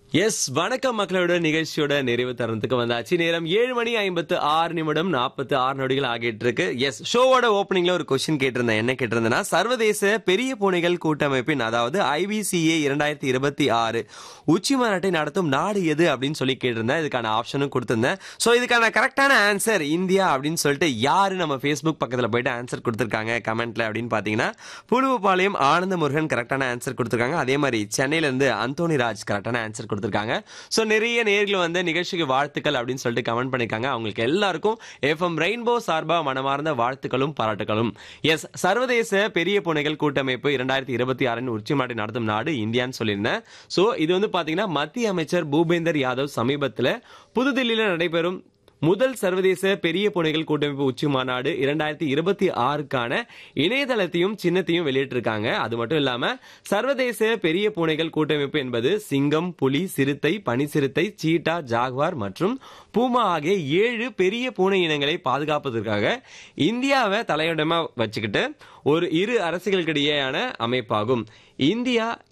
S வணக்கம் மக்களோட நிகழ்ச்சியோட நிறைவு தருணத்துக்கு வந்தாச்சு நேரம் ஏழு மணி ஐம்பத்து ஆறு நிமிடம் நாற்பத்தி ஆறு நொடிகள் ஆகிட்டு இருக்கு எஸ் ஷோவோட ஓப்பனிங்ல ஒரு கொஸ்டின் கேட்டிருந்தேன் என்ன கேட்டிருந்தேன்னா சர்வதேச பெரிய பூனைகள் கூட்டமைப்பின் அதாவது ஐபிசிஏ இரண்டாயிரத்தி இருபத்தி ஆறு உச்சி மாநாட்டை நடத்தும் நாடு எது அப்படின்னு சொல்லி கேட்டிருந்தேன் இதுக்கான ஆப்ஷனும் கொடுத்திருந்தேன் ஸோ இதுக்கான கரெக்டான ஆன்சர் இந்தியா அப்படின்னு சொல்லிட்டு யாரு நம்ம ஃபேஸ்புக் பக்கத்தில் போயிட்டு ஆன்சர் கொடுத்துருக்காங்க கமெண்ட்ல அப்படின்னு பார்த்தீங்கன்னா புழுவுப்பாளையம் ஆனந்த முருகன் கரெக்டான ஆன்சர் கொடுத்துருக்காங்க அதே மாதிரி சென்னையில இருந்து அந்தோனி ராஜ் கரெக்டான ஆன்சர் கொடுத்துருக்காங்க ஸோ நிறைய நேர்கள் வந்து நிகழ்ச்சிக்கு வாழ்த்துக்கள் அப்படின்னு சொல்லிட்டு கமெண்ட் பண்ணிருக்காங்க அவங்களுக்கு எல்லாருக்கும் எஃப்எம் ரெயின்போ சார்பா மனமார்ந்த வாழ்த்துக்களும் பாராட்டுகளும் எஸ் சர்வதேச பெரிய பூனைகள் கூட்டமைப்பு இரண்டாயிரத்தி இருபத்தி ஆறின் உச்சி மாட்டை நடத்தும் நாடு இந்தியான்னு சொல்லியிருந்தேன் ஸோ இது வந்து பாத்தீங்கன்னா மத்திய அமைச்சர் பூபேந்தர் யாதவ் சமீபத்தில் புதுதில்லியில் நடைபெறும் முதல் சர்வதேச பெரிய பூனைகள் கூட்டமைப்பு உச்சி மாநாடு இரண்டாயிரத்தி இருபத்தி ஆறுக்கான இணையதளத்தையும் சின்னத்தையும் வெளியிட்டிருக்காங்க அது மட்டும் இல்லாம சர்வதேச பெரிய பூனைகள் கூட்டமைப்பு என்பது சிங்கம் புலி சிறுத்தை பனிசிறுத்தை சீட்டா ஜாகுவார் மற்றும் பூமா ஆகிய ஏழு பெரிய பூனை இனங்களை பாதுகாப்பதற்காக இந்தியாவை தலையிடமா வச்சுக்கிட்டு ஒரு இரு அரசுகளுக்கிடையேயான அமைப்பாகும் இந்தியா